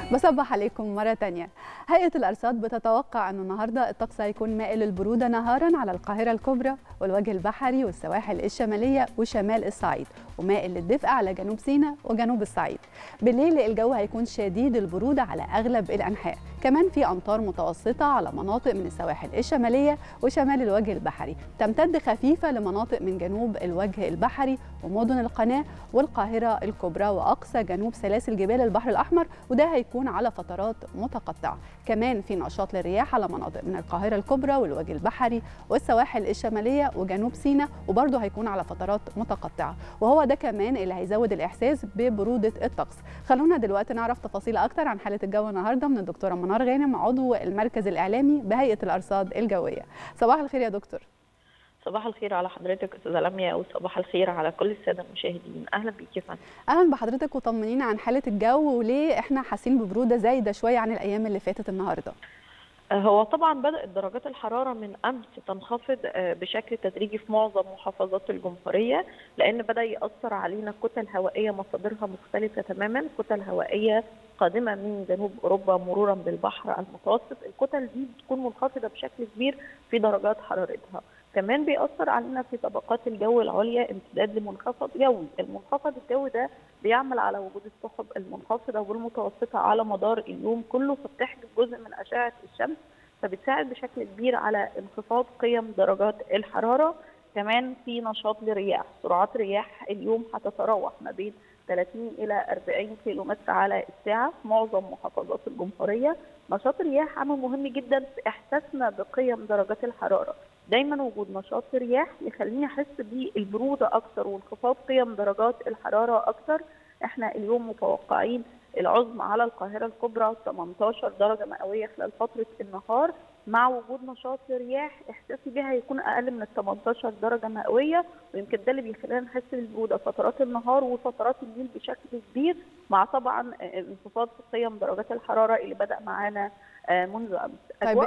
بصبح عليكم مرة تانية هيئة الأرصاد بتتوقع أن النهاردة الطقس هيكون مائل للبرودة نهارا على القاهرة الكبرى والوجه البحري والسواحل الشمالية وشمال الصعيد ومائل للدفء على جنوب سيناء وجنوب الصعيد بالليل الجو هيكون شديد البرودة على أغلب الأنحاء كمان في أمطار متوسطة على مناطق من السواحل الشمالية وشمال الوجه البحري تمتد خفيفة لمناطق من جنوب الوجه البحري ومدن القناة والقاهرة الكبرى وأقصى جنوب سلاسل جبال البحر الأحمر وده هيكون على فترات متقطعة كمان في نشاط للرياح على مناطق من القاهرة الكبرى والوجه البحري والسواحل الشمالية وجنوب سيناء وبرضه هيكون على فترات متقطعة وهو ده كمان اللي هيزود الإحساس ببرودة الطقس خلونا دلوقتي نعرف تفاصيل أكتر عن حالة الجو النهاردة من الدكتورة منار غانم عضو المركز الإعلامي بهيئة الأرصاد الجوية صباح الخير يا دكتور صباح الخير على حضرتك استاذه لميا وصباح الخير على كل الساده المشاهدين اهلا بيك يا فندم اهلا بحضرتك وطمنينا عن حاله الجو وليه احنا حاسين ببروده زايده شويه عن الايام اللي فاتت النهارده هو طبعا بدات درجات الحراره من امس تنخفض بشكل تدريجي في معظم محافظات الجمهوريه لان بدا ياثر علينا كتل هوائيه مصادرها مختلفه تماما كتل هوائيه قادمه من جنوب اوروبا مرورا بالبحر المتوسط الكتل دي بتكون منخفضه بشكل كبير في درجات حرارتها كمان بيأثر علينا في طبقات الجو العليا امتداد لمنخفض جوي، المنخفض الجوي ده بيعمل على وجود السحب المنخفضه والمتوسطه على مدار اليوم كله فبتحجب جزء من اشعه الشمس فبتساعد بشكل كبير على انخفاض قيم درجات الحراره، كمان في نشاط لرياح، سرعات رياح اليوم هتتراوح ما بين 30 الى 40 كيلو متر على الساعه في معظم محافظات الجمهوريه، نشاط الرياح عامل مهم جدا في احساسنا بقيم درجات الحراره، دايما وجود نشاط رياح يخليني احس بالبروده اكتر وانخفاض قيم درجات الحراره اكتر احنا اليوم متوقعين العظمى على القاهره الكبرى 18 درجه مئويه خلال فتره النهار مع وجود نشاط رياح احساسي بها هيكون اقل من ال 18 درجه مئويه ويمكن ده اللي بيخلينا نحس بالبروده فترات النهار وفترات الليل بشكل كبير مع طبعا انخفاض في قيم درجات الحراره اللي بدا معانا منذ امس طيب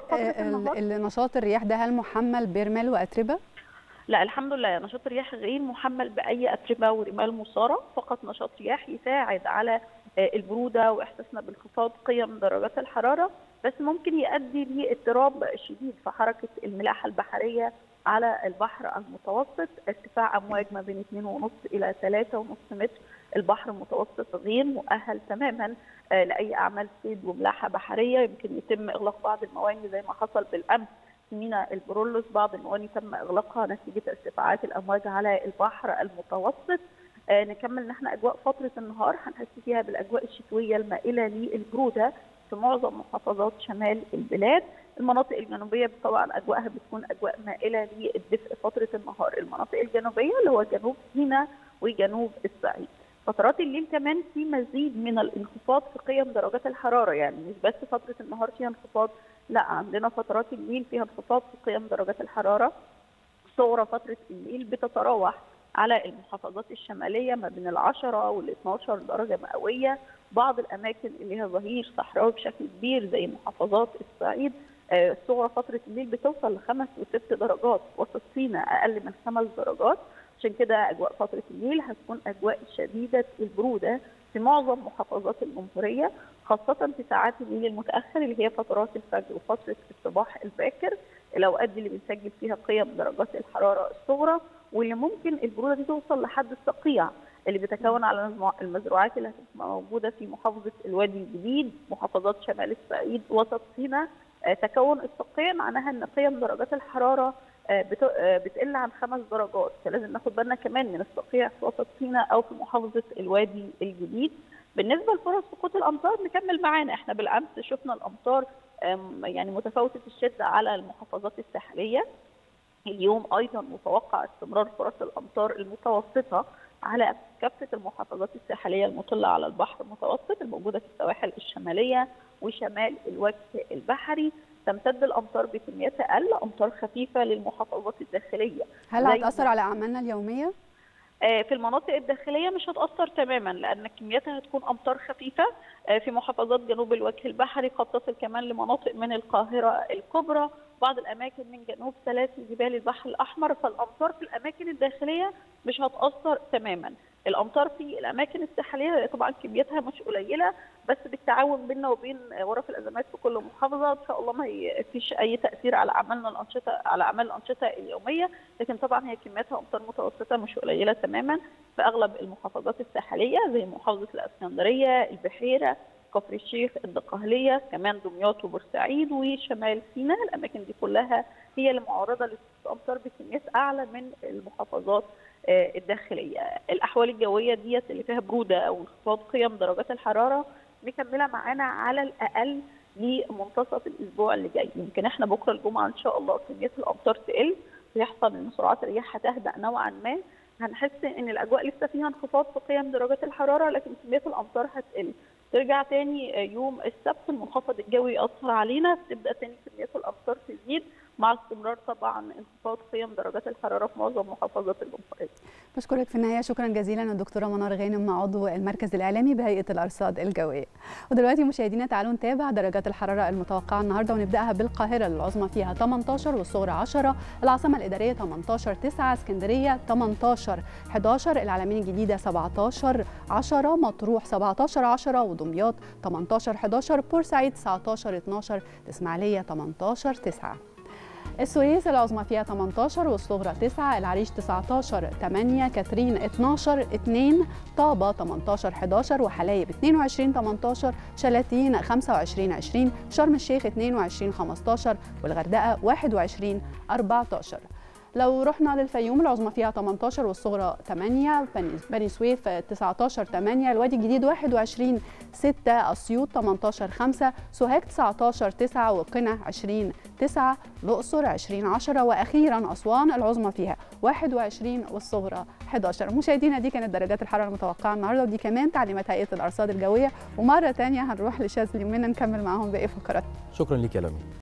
النشاط الرياح ده هل محمل برمال واتربه؟ لا الحمد لله نشاط الرياح غير محمل باي اتربه ورمال مثاره فقط نشاط رياح يساعد على البروده واحساسنا بانخفاض قيم درجات الحراره بس ممكن يؤدي لاضطراب شديد في حركه الملاحه البحريه على البحر المتوسط ارتفاع امواج ما بين 2.5 الى 3.5 متر البحر المتوسط غير مؤهل تماما لاي اعمال صيد وملاحه بحريه يمكن يتم اغلاق بعض المواني زي ما حصل بالامس في ميناء البرولوس بعض المواني تم اغلاقها نتيجه ارتفاعات الامواج على البحر المتوسط آه نكمل ان احنا اجواء فتره النهار هنحس فيها بالاجواء الشتويه المائله للبروده في معظم محافظات شمال البلاد المناطق الجنوبيه طبعا اجواءها بتكون اجواء مائله للدفء فتره النهار المناطق الجنوبيه اللي هو جنوب سيناء وجنوب الصعيد فترات الليل كمان في مزيد من الانخفاض في قيم درجات الحراره يعني مش بس فتره النهار فيها انخفاض لا عندنا فترات الليل فيها انخفاض في قيم درجات الحراره صغرى فتره الليل بتتراوح على المحافظات الشماليه ما بين ال 10 وال 12 درجه مئويه بعض الاماكن اللي هي ظهير صحراوي بشكل كبير زي محافظات الصعيد صغرى فتره الليل بتوصل لخمس وست درجات وسط سيناء اقل من خمس درجات عشان كده اجواء فتره الليل هتكون اجواء شديده البروده في معظم محافظات الجمهوريه خاصه في ساعات الليل المتاخر اللي هي فترات الفجر وفتره الصباح الباكر الاوقات دي اللي بنسجل فيها قيم درجات الحراره الصغرى واللي ممكن البروده دي توصل لحد الصقيع اللي بيتكون على المزروعات اللي هتبقى موجوده في محافظه الوادي الجديد محافظات شمال الصعيد وسط سيناء تكون الصقيع معناها ان قيم درجات الحراره بتقل عن خمس درجات فلازم ناخد بالنا كمان من الصقيع في وسط سيناء او في محافظه الوادي الجديد بالنسبه لفرص سقوط الامطار نكمل معانا احنا بالامس شفنا الامطار يعني متفاوته الشده على المحافظات الساحليه اليوم ايضا متوقع استمرار فرص الامطار المتوسطه على كافه المحافظات الساحليه المطله على البحر المتوسط الموجوده في السواحل الشماليه وشمال الوجه البحري تمتد الامطار بكميات اقل امطار خفيفه للمحافظات الداخليه هل هتاثر على اعمالنا اليوميه في المناطق الداخليه مش هتاثر تماما لان كمياتها هتكون امطار خفيفه في محافظات جنوب الوجه البحري قد تصل كمان لمناطق من القاهره الكبرى بعض الاماكن من جنوب سلاسل جبال البحر الاحمر فالامطار في الاماكن الداخليه مش هتاثر تماما الامطار في الاماكن الساحليه طبعا كميتها مش قليله بس بالتعاون بيننا وبين غرف الازمات في كل محافظه ان شاء الله ما فيش اي تاثير على اعمالنا الانشطه على اعمال الانشطه اليوميه لكن طبعا هي كمياتها امطار متوسطه مش قليله تماما في اغلب المحافظات الساحليه زي محافظه الاسكندريه البحيره كفر الشيخ الدقهليه كمان دمياط وبورسعيد وشمال سيناء الاماكن دي كلها هي اللي معرضه للامطار بكميات اعلى من المحافظات الداخليه الاحوال الجويه ديت اللي فيها بروده او انخفاض قيم درجات الحراره مكمله معانا على الاقل لمنتصف الاسبوع اللي جاي يمكن احنا بكره الجمعه ان شاء الله كميه الامطار تقل ويحصل ان سرعات الرياح هتهدأ نوعا ما هنحس ان الاجواء لسه فيها انخفاض في قيم درجات الحراره لكن كميه الامطار هتقل ترجع تاني يوم السبت المنخفض الجوي يأثر علينا تبدا تاني كميات الامطار تزيد مع استمرار طبعا انخفاض قيم درجات الحراره في معظم محافظات الجمهوريه. بشكرك في النهايه شكرا جزيلا الدكتوره منار غانم عضو المركز الاعلامي بهيئه الارصاد الجويه. ودلوقتي مشاهدينا تعالوا نتابع درجات الحراره المتوقعه النهارده ونبداها بالقاهره العظمى فيها 18 والصغرى 10 العاصمه الاداريه 18 9 اسكندريه 18 11 العلمين الجديده 17 10 مطروح 17 10 ودمياط 18 11 بورسعيد 19 12 الاسماعيليه 18 9 السويس العظمى فيها 18 والصغرى 9 العريش 19 8 كاترين 12 2 طابة 18 11 وحلايب 22 18 شلاتين 25 20 شرم الشيخ 22 15 والغردقة 21 14 لو رحنا للفيوم العظمى فيها 18 والصغرى 8 بني سويف 19 8 الوادي الجديد 21 6 اسيوط 18 5 سوهاج 19 9 وقنا 20 9 الاقصر 20 10 واخيرا اسوان العظمى فيها 21 والصغرى 11 مشاهدينا دي كانت درجات الحراره المتوقعه النهارده ودي كمان تعليمات هيئه الارصاد الجويه ومره ثانيه هنروح لشاذ اليومين نكمل معاهم باقي فقرات شكرا لك يا لمي